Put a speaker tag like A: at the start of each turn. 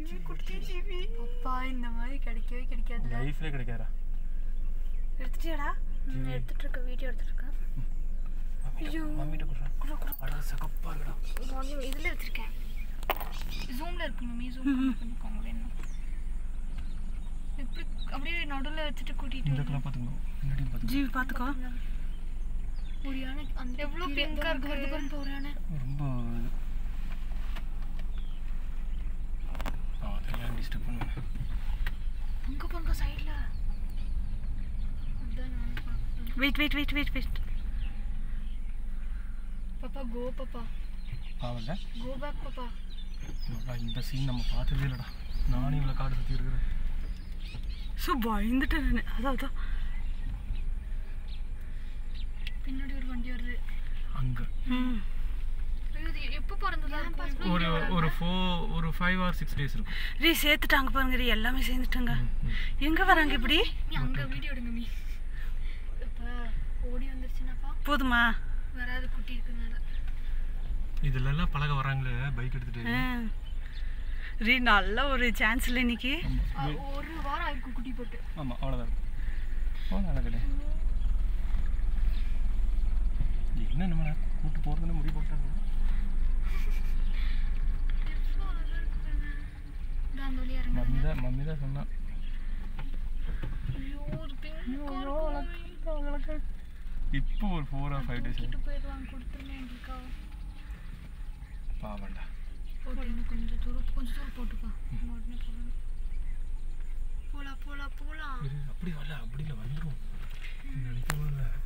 A: குட்டி ஜீவி அப்பா இந்த மாதிரி கிடைக்கவே கிடைக்காதுல
B: லைஃப்ல கிடைக்காதா
A: எடுத்துட்டியாடா
C: ம், எடுத்துட்டு இருக்க வீடியோ எடுத்துட்டு இருக்கேன்
B: மம்மிட்ட கொடுறா அடா சகப்பா இருக்கடா
C: வால்யூம் இதுல எடுத்திருக்கேன்
A: ஜூம்ல இருக்கு மம்மி ஜூம் பண்ணிக்கோங்க வேணும் எப்படி அப்படியே நடுவுல வச்சுட்டு கூட்டிட்டு
B: இந்த
A: வரணும்.
B: கலர் பாத்துக்கணும் பின்னாடி பாத்துக்கணும்
D: ஜீவி பார்த்துக்கோ
A: ஒரு யானை அந்த எவ்வளவு பிங்கா இருக்கு பாருங்க ஒரு யானை
B: ரொம்ப இது. ஆ, அதெல்லாம் டிஸ்டர்ப் பண்ணுவேன்
A: அங்க பாருங்க சைடுல அதான் நானும் பார்த்தேன்
D: wait wait wait wait wait
A: பாப்பா கோ பாப்பா
B: பாவல
A: கோ பேக் பாப்பா
B: இந்த சீன் நம்ம பார்த்ததே இல்லடா நானும் இவ்வளோ காடு சுற்றி இருக்கிறேன்
D: ஸோ பயந்துட்டேன் நான் அதான் அதான்
A: பின்னாடி ஒரு வண்டி வருது
B: அங்கே
D: ம்
A: ஐயோ, இது எப்போ பிறந்ததா
B: ஒரு ஒரு ஃபோ ஒரு ஃபைவ் ஆர் சிக்ஸ் டேஸ் இருக்கும்
D: ரீ சேர்த்துட்டாங்க பாருங்க ரீ எல்லாமே சேர்ந்துட்டாங்க எங்க வராங்க இப்படி
A: நீ அங்க வீடியோ எடுங்க நீ அப்பா ஓடி வந்துருச்சுனாப்பா
D: போதுமா
A: வராது குட்டி இருக்குனால
B: இதுலலாம் பழக வராங்களே பைக் எடுத்துட்டு
D: ஆ. ரீ நல்ல ஒரு சான்ஸ் இல்லை இன்னைக்கு
A: அ, ஒரு வாரம் ஆயிருக்கு குட்டி போட்டு
B: ஆமாம் அவ்வளோதான் இருக்கும் ஓ நல்லா கிடையாது என்ன நம்ம கூட்டு போகிறதுன்னு முடிவு போட்டாங்க
A: எவ்வளோ அழகா இருக்கு பாருங்க. இந்தா அந்த வழியா இறங்குங்க
B: மம்மி தான் மம்மி தான் சொன்னான்
A: ஐயோ ஒரு பிங்கா இருக்கு
B: இப்போ ஒரு ஃபோர் ஆர் ஃபைவ் டேஸ்
A: தூக்கிட்டு போயிடலாம் கொடுத்துருங்க எங்களுக்கா
B: பாவண்டா
A: போட்டு இன்னும் கொஞ்சம் தூரம் கொஞ்சம் தூரம் போட்டுப்பா உடனே போகலாம் போலாம் போலாம் போலாம்
B: இரு, அப்படி வரல அப்படி இல்லை வந்துடும் நினைக்கவும் இல்லை